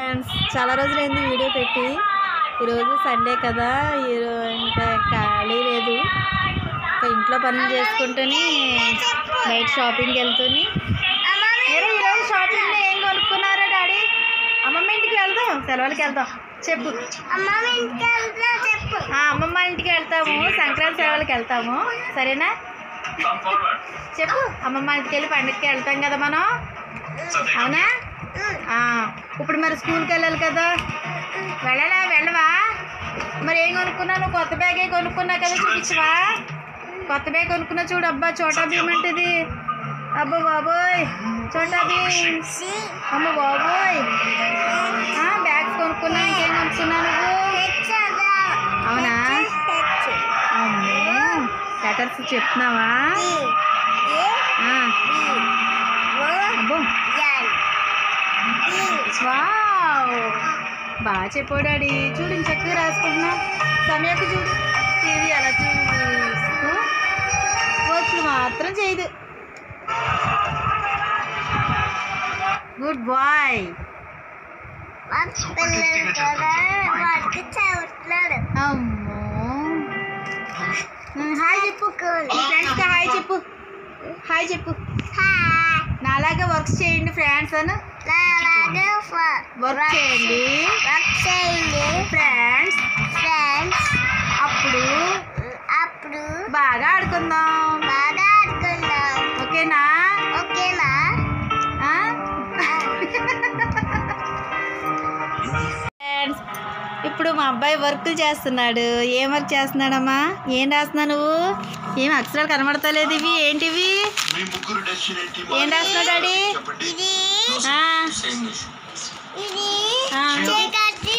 Friends చాలా రోజులైంది video పెట్టి ఈరోజు సండే కదా ఈరో- ఇంకా ఖాళీ లేదు ఇంకా ఇంట్లో పనులు చేసుకుంటూనే నైట్ షాపింగ్కి వెళ్తూని మీరు ఈరోజు షాపింగ్లో ఏం కొనుక్కున్నారా డాడీ అమ్మమ్మ ఇంటికి వెళ్దాం సెలవులకి వెళ్దాం చెప్పు చెప్పు ఆ, అమ్మమ్మ ఇంటికి వెళ్తాము సంక్రాంతి సెలవులకి వెళ్తాము సరేనా చెప్పు అమ్మమ్మ ఇంటికి వెళ్ళి పండుగకి వెళ్తాం కదా మనం అవునా ఆ, ఇప్పుడు మరి స్కూల్కి వెళ్ళాలి కదా వెళ్ళాలా వెళ్ళవా మరి ఏం కొనుక్కున్నాను కొత్త బ్యాగే కొనుక్కున్నా కదా చూపించవా కొత్త బ్యాగ్ కొనుక్కున్నా చూడు అబ్బా చోటా భీమ్ అంటది అబ్బా బాబోయ్ చోటా భీమ్ అమ్మ బాబోయ్ ఆ, బ్యాగ్స్ కొనుక్కున్నా ఇంకేం కొనుక్కున్నా నువ్వు అవునా అమ్మో లెటర్స్ చెప్తున్నావా ఆ, అబ్బో వావ్ బాగా చెప్పావు డాడీ చూడు ఇంత చక్కగా రాసుకుంటున్నా సమయకు చూడు టీవీ అలా చూస్తూ వర్క్లు మాత్రం చేయదు గుడ్ బాయ్ పిల్లలు కూడా వర్క్ చదువుతున్నాడు అమ్మో ఉమ్, హాయ్ చెప్పు ఫ్రెండ్స్కి హాయ్ చెప్పు హాయ్ చెప్పు హాయ్ నాలాగే వర్క్స్ చేయండి ఫ్రెండ్స్ అని అలాగే వర్క్ చేయండి వర్క్ చేయండి ఫ్రెండ్స్ ఫ్రెండ్స్ అప్పుడు అప్పుడు బాగా ఆడుకుందాం బాగా ఆడుకుందాం ఓకేనా ఓకేనా ఆ? ఫ్రెండ్స్ ఇప్పుడు మా అబ్బాయి వర్క్ చేస్తున్నాడు ఏం వర్క్ చేస్తున్నాడమ్మా ఏం రాస్తున్నావు నువ్వు ఏం అక్షరాలు కనబడతలేదు ఇవి ఏంటివి మీ ముగ్గురు డెస్టినీ ఏం రాస్తున్నావు డాడీ చెప్పండి ఇది ఆ, ఇది ఆ. చీకటి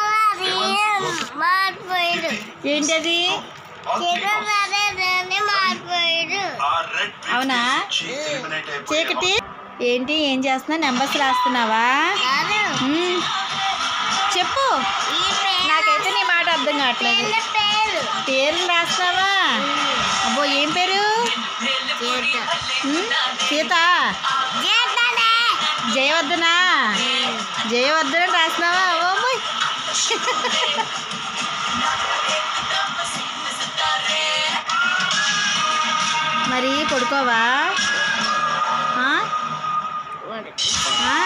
మారిపోయాడు ఏంటది చీకటి మారిపోయాడు అవునా? చీకటి ఏంటి ఏం చేస్తున్నావు నెంబర్స్ రాస్తున్నావా కాదు మ్మ్. చెప్పు ఈ పేరు నాకైతే నీ మాట అర్థం కావట్లేదు పేరు పేరు పేర్లు రాస్తావా అబ్బో ఏం పేరు చేత మ్మ్? సీత చేతనే జయవర్ధనా జయవర్ధన రాసినావా ఓ పోయ్ మరి పడుకోవా ఆ? ఆ?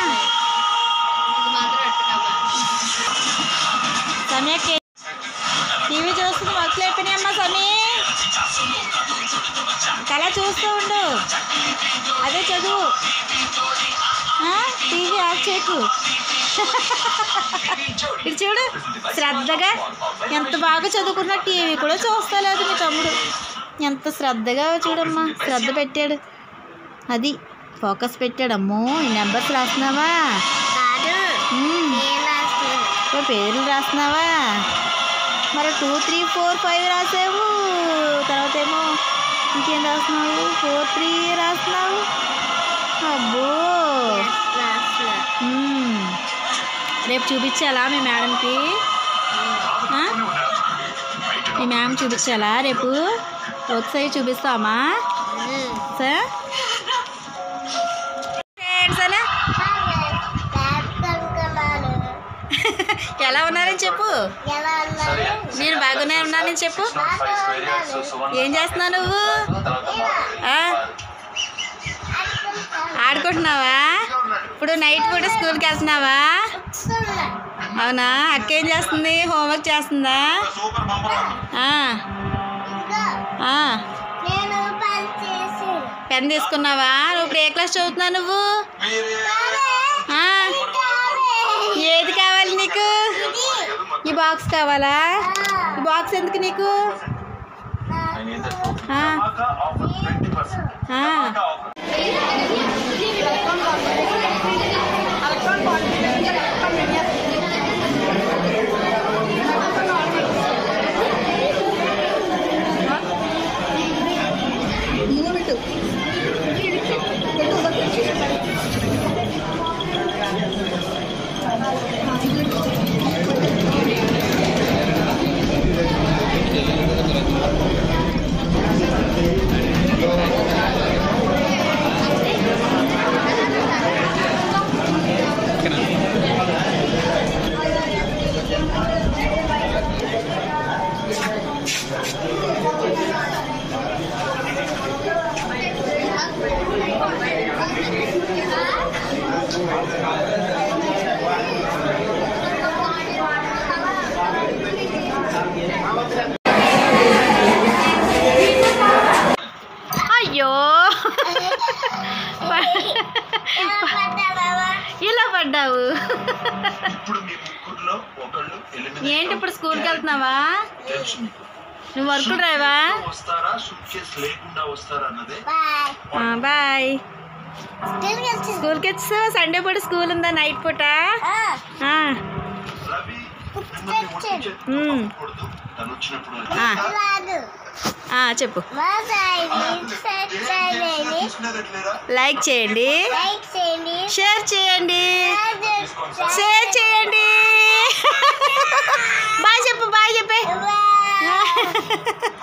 సమయకి టీవీ చూస్తుంది మొక్కలు అయిపోయినాయమ్మా సమీ కళ చూస్తూ ఉండు అదే చదువు ఆ? టీవీ ఆఫ్ చేయకు ఇటు చూడు శ్రద్ధగా ఎంత బాగా చదువుకున్నా టీవీ కూడా చూస్తలేదు మీ తమ్ముడు ఎంత శ్రద్ధగా చూడమ్మా శ్రద్ధ పెట్టాడు అది ఫోకస్ పెట్టాడు అమ్మో ఈ నెంబర్స్ రాస్తున్నావా కాదు మ్మ్. నేను రాస్తున్నాను ఓ పేర్లు రాస్తున్నావా మరి టూ త్రీ ఫోర్ ఫైవ్ రాసావు తర్వాత ఏమో ఇంకేం రాస్తున్నావు ఫోర్ త్రీ రాస్తున్నావు అబ్బో రాస్తున్నాను మ్మ్. రేపు చూపించాలా మీ మేడంకి ఆ? మీ మ్యామ్ చూపించాలా రేపు ఒకసారి చూపిస్తామా సార్ ఫ్రెండ్స్ అలా కనుక్కున్నాను ఎలా ఉన్నారని చెప్పు ఎలా ఉన్నారు నేను బాగానే ఉన్నానని చెప్పు ఏం చేస్తున్నావు నువ్వు ఆ? ఆడుకుంటున్నావా ఇప్పుడు నైట్ పూట స్కూల్కి వెళ్తున్నావా అవునా అక్క ఏం చేస్తుంది హోంవర్క్ చేస్తుందా సూపర్ బంపర్ ఆ, ఆ. నేను పని చేసి పెన్ తీసుకున్నావా నువ్వు ఇప్పుడు ఏ క్లాస్ చదువుతున్నావు నువ్వు మీరే ఆ, ఏది కావాలి నీకు ఈ బాక్స్ కావాలా ఈ బాక్స్ ఎందుకు నీకు ఆ, ఆఫర్ ట్వంటీ పర్సెంట్ ఆ. ఓకేనా ఇప్పుడు మీ ముగ్గురులో ఒకళ్ళు eliminate ఏంటి ఇప్పుడు అవుతారు. స్కూల్కి వెళ్తున్నావా తెలుసు మీకు నువ్వు వర్క్ డ్రైవా Suitcase తో వస్తారా సూట్ కేసు లేకుండా వస్తారా అన్నదే బాయ్ బాయ్ స్కూల్కి వెళ్తుంది స్కూల్కి వచ్చేసావా సండే పూట స్కూల్ ఉందా నైట్ పూట ఆ, రవి మిమ్మల్ని ఒట్టి చేతితో మ్మ్. పట్టుకోకూడదు. తను వచ్చినప్పుడు ఆ. రాదు ఆ, చెప్పు బాయ్ ఆ, సబ్స్క్రైబ్ ఏ- చేయండి ఏ- తీసుకునేదట్లేరా? లైక్ చేయండి లైక్ చేయండి షేర్ చేయండి షేర్ షేర్ చేయండి బాయ్ చెప్పు బాయ్ చెప్పే బాయ్